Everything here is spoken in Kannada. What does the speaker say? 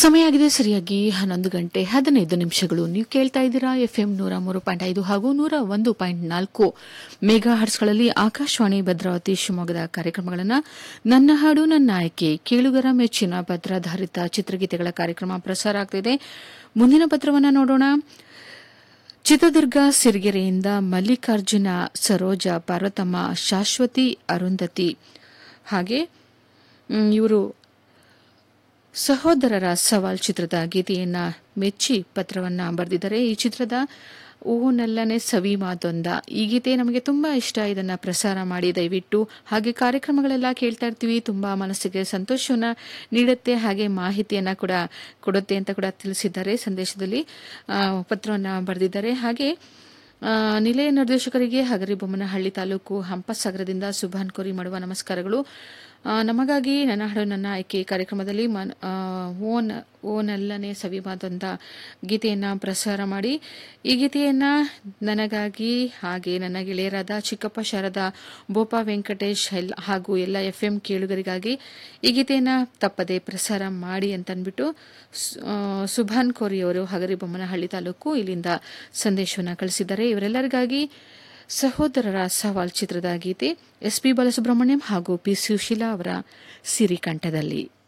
ಸಮಯ ಆಗಿದೆ ಸರಿಯಾಗಿ ಹನ್ನೊಂದು ಗಂಟೆ ಹದಿನೈದು ನಿಮಿಷಗಳು ನೀವು ಕೇಳ್ತಾ ಇದ್ದೀರಾ ಎಫ್ಎಂ ನೂರ ಮೂರು ಪಾಯಿಂಟ್ ಐದು ಹಾಗೂ ನೂರ ಒಂದು ಪಾಯಿಂಟ್ ನಾಲ್ಕು ಮೆಗಾ ಹರ್ಟ್ಸ್ಗಳಲ್ಲಿ ಆಕಾಶವಾಣಿ ಭದ್ರಾವತಿ ಶಿವಮೊಗ್ಗದ ಕಾರ್ಯಕ್ರಮಗಳನ್ನು ನನ್ನ ಹಾಡು ನನ್ನ ಆಯ್ಕೆ ಕೇಳುಗರ ಮೆಚ್ಚಿನ ಭದ್ರಾಧಾರಿತ ಚಿತ್ರಗೀತೆಗಳ ಕಾರ್ಯಕ್ರಮ ಪ್ರಸಾರ ಆಗ್ತಿದೆ ಮುಂದಿನ ಪತ್ರವನ್ನು ನೋಡೋಣ ಚಿತ್ರದುರ್ಗ ಸಿರಿಗೆರೆಯಿಂದ ಮಲ್ಲಿಕಾರ್ಜುನ ಸರೋಜ ಪಾರ್ವತಮ್ಮ ಶಾಶ್ವತಿ ಅರುಂಧತಿ ಹಾಗೆ ಇವರು ಸಹೋದರರ ಸವಾಲ್ ಚಿತ್ರದ ಗೀತೆಯನ್ನ ಮೆಚ್ಚಿ ಪತ್ರವನ್ನ ಬರೆದಿದ್ದಾರೆ ಈ ಚಿತ್ರದ ಓ ನಲ್ಲನೆ ಸವಿ ಮಾತೊಂದ ಈ ಗೀತೆ ನಮಗೆ ತುಂಬಾ ಇಷ್ಟ ಇದನ್ನ ಪ್ರಸಾರ ಮಾಡಿ ದಯವಿಟ್ಟು ಹಾಗೆ ಕಾರ್ಯಕ್ರಮಗಳೆಲ್ಲ ಕೇಳ್ತಾ ಇರ್ತೀವಿ ತುಂಬಾ ಮನಸ್ಸಿಗೆ ಸಂತೋಷವನ್ನ ನೀಡುತ್ತೆ ಹಾಗೆ ಮಾಹಿತಿಯನ್ನ ಕೂಡ ಕೊಡುತ್ತೆ ಅಂತ ಕೂಡ ತಿಳಿಸಿದ್ದಾರೆ ಸಂದೇಶದಲ್ಲಿ ಆ, ಪತ್ರವನ್ನ ಬರೆದಿದ್ದಾರೆ ಹಾಗೆ ಆ, ನಿಲಯ ನಿರ್ದೇಶಕರಿಗೆ ಹಗರಿಬೊಮ್ಮನಹಳ್ಳಿ ತಾಲೂಕು ಹಂಪಸಾಗರದಿಂದ ಸುಭಾನ್ ಕೋರಿ ಮಾಡುವ ನಮಸ್ಕಾರಗಳು ಆ, ನಮಗಾಗಿ ನನ್ನ ಹಾಡು ನನ್ನ ಆಯ್ಕೆ ಕಾರ್ಯಕ್ರಮದಲ್ಲಿ ಮನ್ ಆ, ಓನ್ ಓನಲ್ಲನೆ ಸವಿವಾದಂಥ ಗೀತೆಯನ್ನು ಪ್ರಸಾರ ಮಾಡಿ ಈ ಗೀತೆಯನ್ನು ನನಗಾಗಿ ಹಾಗೆ ನನ್ನ ಗೆಳೆಯರಾದ ಚಿಕ್ಕಪ್ಪ ಶಾರದಾ ಬೋಪಾ ವೆಂಕಟೇಶ್ ಎಲ್- ಹಾಗೂ ಎಲ್ಲ ಎಫ್ ಎಂ ಕೇಳುಗರಿಗಾಗಿ ಈ ಗೀತೆಯನ್ನು ತಪ್ಪದೆ ಪ್ರಸಾರ ಮಾಡಿ ಅಂತ ಅಂದ್ಬಿಟ್ಟು ಸು- ಆ, ಸುಭಾನ್ ಕೋರಿ ಅವರು ಹಗರಿಬೊಮ್ಮನಹಳ್ಳಿ ತಾಲೂಕು ಇಲ್ಲಿಂದ ಸಂದೇಶವನ್ನು ಕಳಿಸಿದ್ದಾರೆ ಇವರೆಲ್ಲರಿಗಾಗಿ ಸಹೋದರರ ಸವಾಲ್ ಚಿತ್ರದ ಗೀತೆ ಎಸ್ ಪಿ ಬಾಲಸುಬ್ರಹ್ಮಣ್ಯಂ ಹಾಗೂ ಪಿ ಸುಶೀಲಾ ಅವರ ಸಿರಿಕಂಠದಲ್ಲಿ